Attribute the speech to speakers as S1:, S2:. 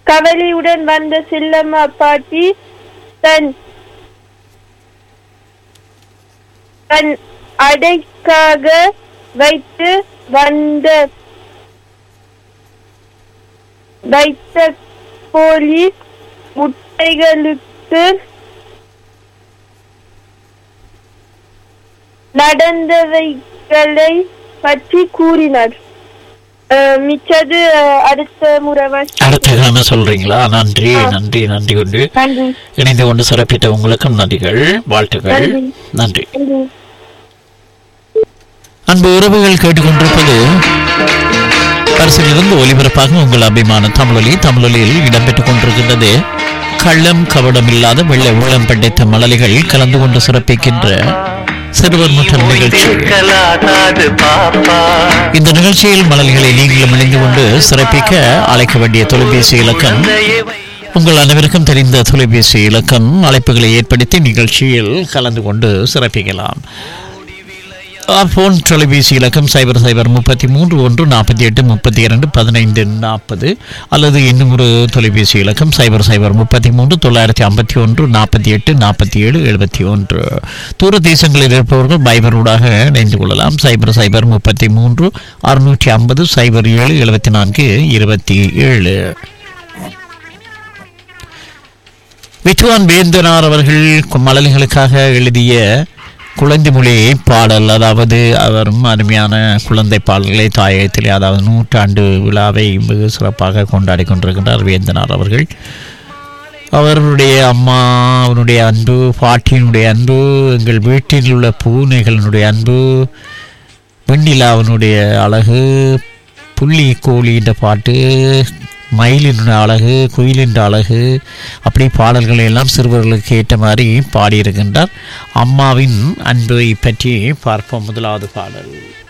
S1: கவலையுடன் வந்த செல்லம்மா பாட்டி தன் தன் அடைக்காக வைத்து வந்த வைத்த கோழி முட்டைகளுக்கு நடந்தவைகளை பற்றி கூறினார் அஹ், மிச்சது அஹ், அடுத்த முறை வாசி-
S2: அடுத்த கிழமை சொல்றீங்களா நன்றி
S1: ஆ.
S2: நன்றி நன்றி கொண்டு
S1: நன்றி
S2: இணைந்து கொண்டு சிறப்பித்த உங்களுக்கும் நன்றிகள் வாழ்த்துக்கள்
S1: நன்றி.
S2: நன்றி
S1: நன்றி
S2: அன்பு உறவுகள் கேட்டுக்கொண்டிருப்பது பரிசிலிருந்து ஒலிபரப்பாக உங்கள் அபிமான தமிழொலி தமிழொலியில் இடம்பெற்றுக் கொண்டிருக்கின்றது கள்ளம் கவடம் இல்லாத வெள்ளை உள்ளம் படைத்த மழலைகள் கலந்து கொண்டு சிறப்பிக்கின்ற சிறுவர் முற்றம் நிகழ்ச்சி
S3: ஓய்ந்திருக்கலாகாது பாப்பா
S2: இந்த நிகழ்ச்சியில் மலல்களை நீங்களும் இணைந்து கொண்டு சிறப்பிக்க அழைக்க வேண்டிய தொலைபேசி இலக்கம்
S3: தந்தையே வை-
S2: உங்கள் அனைவருக்கும் தெரிந்த தொலைபேசி இலக்கம் அழைப்புகளை ஏற்படுத்தி நிகழ்ச்சியில் கலந்து கொண்டு சிறப்பிக்கலாம் போன் தொலைபேசி இலக்கம் சைபர் சைபர் முப்பத்தி மூன்று ஒன்று நாற்பத்தி எட்டு முப்பத்தி இரண்டு பதினைந்து நாற்பது அல்லது இன்னும் ஒரு தொலைபேசி இலக்கம் சைபர் சைபர் முப்பத்தி மூன்று தொள்ளாயிரத்தி ஐம்பத்தி ஒன்று நாற்பத்தி எட்டு நாற்பத்தி ஏழு எழுபத்தி ஒன்று தூர தேசங்களில் இருப்பவர்கள் பைபரூடாக இணைந்து கொள்ளலாம் சைபர் சைபர் முப்பத்தி மூன்று அறுநூற்றி ஐம்பது சைபர் ஏழு எழுபத்தி நான்கு இருபத்தி ஏழு வித்வான் வேந்தனார் அவர்கள் கு- மலர்களுக்காக எழுதிய குழந்தை மொழி பாடல் அதாவது அவரும் அருமையான குழந்தை பாடல்களை தாயகத்திலே அதாவது நூற்றாண்டு விழாவை மிக சிறப்பாக கொண்டாடி கொண்டிருக்கின்றார் வேந்தனார் அவர்கள் அவருடைய அம்மா அவனுடைய அன்பு பாட்டியினுடைய அன்பு எங்கள் வீட்டில் உள்ள பூனைகளினுடைய அன்பு வெண்ணிலாவினுடைய அழகு புள்ளி கோழின்ற பாட்டு மயிலின் அழகு குயிலின் அழகு அப்படி பாடல்களை எல்லாம் சிறுவர்களுக்கு ஏற்ற மாதிரி பாடியிருக்கின்றார் அம்மாவின் அன்பை பற்றி பார்ப்போம் முதலாவது பாடல்